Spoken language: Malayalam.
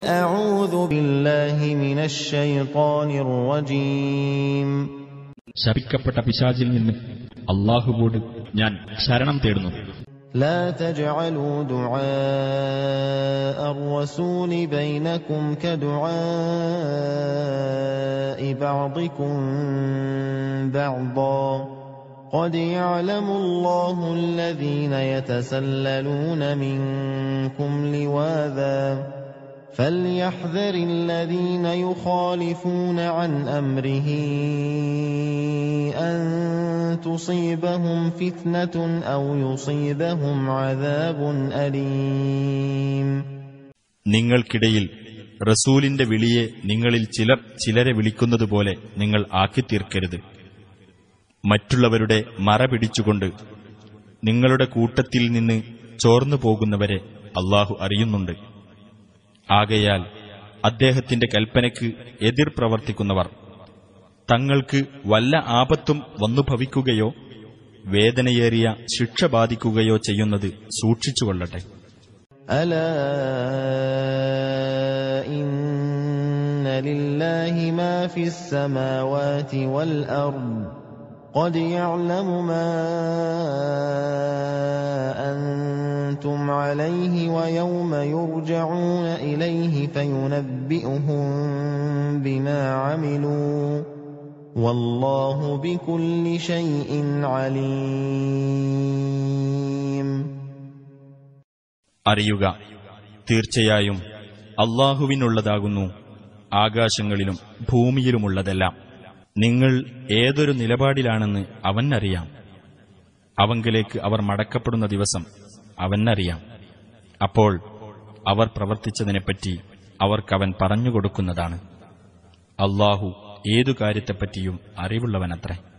أعوذ بالله من الشيطان الرجيم ശപിക്കപ്പെട്ട പിശാചിൽ നിന്ന് അള്ളാഹുവോട് ഞാൻ ശരണം തേടുന്നു لا تجعلوا دعاء الرسول بينكم كدعاء بعضكم بعضا قد يعلم الله الذين يتسللون منكم لواذا فليحذر الذين يخالفون عن امره ان تصيبهم فتنه او يصيبهم عذاب اليم നിങ്ങൾക്കിടയിൽ റസൂലിന്റെ വിളിയെ നിങ്ങളിൽ ചിലർ ചിലരെ വിളിക്കുന്നതുപോലെ നിങ്ങൾ ആക്കിത്തീർക്കരുത് മറ്റുള്ളവരുടെ മറ പിടിച്ചുകൊണ്ട് നിങ്ങളുടെ കൂട്ടത്തിൽ നിന്ന് ചോർന്നു പോകുന്നവരെ അള്ളാഹു അറിയുന്നുണ്ട് ആകയാൽ അദ്ദേഹത്തിന്റെ കൽപ്പനയ്ക്ക് എതിർ പ്രവർത്തിക്കുന്നവർ തങ്ങൾക്ക് വല്ല ആപത്തും വന്നു ഭവിക്കുകയോ വേദനയേറിയ ശിക്ഷ ബാധിക്കുകയോ ചെയ്യുന്നത് സൂക്ഷിച്ചുകൊള്ളട്ടെ الا ان لله ما في السماوات والارض قد يعلم ما انتم عليه ويوم يرجعون اليه فينبئهم بما عملوا والله بكل شيء عليم അറിയുക തീർച്ചയായും അള്ളാഹുവിനുള്ളതാകുന്നു ആകാശങ്ങളിലും ഭൂമിയിലുമുള്ളതെല്ലാം നിങ്ങൾ ഏതൊരു നിലപാടിലാണെന്ന് അവനറിയാം അവങ്കിലേക്ക് അവർ മടക്കപ്പെടുന്ന ദിവസം അവനറിയാം അപ്പോൾ അവർ പ്രവർത്തിച്ചതിനെപ്പറ്റി അവർക്കവൻ പറഞ്ഞുകൊടുക്കുന്നതാണ് അള്ളാഹു ഏതു കാര്യത്തെപ്പറ്റിയും അറിവുള്ളവനത്രേ